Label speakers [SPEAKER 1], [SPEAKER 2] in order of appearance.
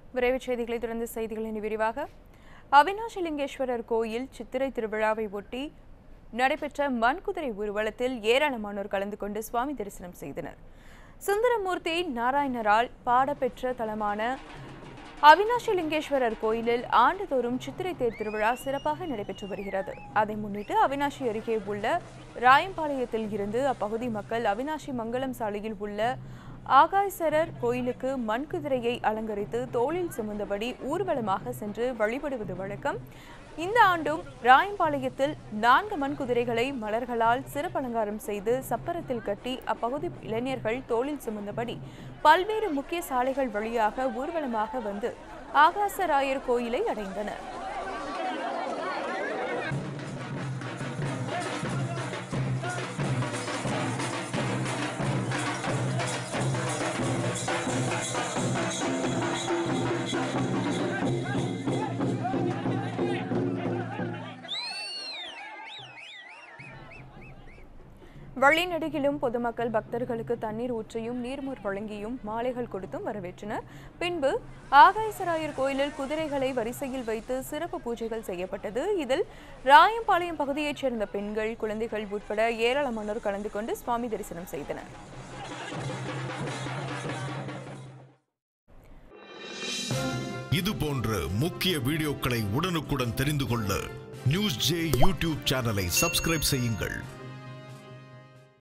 [SPEAKER 1] விரைவுச் செய்திகளை தொடர்ந்து செய்திகளின் விரிவாக அவினாஷி லிங்கேஸ்வரர் கோயில் சித்திரை திருவிழாவை ஒட்டி நடைபெற்ற மண்குதிரை ஊர்வலத்தில் ஏராளமானோர் கலந்து கொண்டு சுவாமி தரிசனம் செய்தனர் சுந்தரமூர்த்தி நாராயணரால் பாடப்பெற்ற தலமான அவினாஷி லிங்கேஸ்வரர் கோயிலில் ஆண்டுதோறும் சித்திரை தேர் திருவிழா சிறப்பாக நடைபெற்று வருகிறது அதை முன்னிட்டு அவினாஷி அருகே உள்ள ராயம்பாளையத்தில் இருந்து அப்பகுதி மக்கள் அவினாஷி மங்கலம் சாலையில் உள்ள ஆகாய்சரர் கோயிலுக்கு மண்குதிரையை அலங்கரித்து தோளில் சுமந்தபடி ஊர்வலமாக சென்று வழிபடுவது வழக்கம் இந்த ஆண்டும் ராயம்பாளையத்தில் நான்கு மண்குதிரைகளை மலர்களால் சிறப்பலங்காரம் செய்து சப்பரத்தில் கட்டி அப்பகுதி இளைஞர்கள் தோளில் சுமந்தபடி பல்வேறு முக்கிய சாலைகள் வழியாக ஊர்வலமாக வந்து ஆகாசராயர் கோயிலை அடைந்தனர் வழிநெடுகிலும் பொதுமக்கள் பக்தர்களுக்கு தண்ணீர் ஊற்றியும் நீர்மோர் வழங்கியும் மாலைகள் கொடுத்தும் வரவேற்றனர் பின்பு ஆகாயசராயர் கோயிலில் குதிரைகளை வரிசையில் வைத்து சிறப்பு பூஜைகள் செய்யப்பட்டது இதில் ராயம்பாளையம் பகுதியைச் சேர்ந்த பெண்கள் குழந்தைகள் உட்பட ஏராளமானோர் கலந்து கொண்டு சுவாமி தரிசனம் செய்தனர்
[SPEAKER 2] இது போன்ற முக்கிய வீடியோக்களை உடனுக்குடன் தெரிந்து கொள்ள நியூஸ் ஜே யூடியூப் சேனலை சப்ஸ்கிரைப் செய்யுங்கள்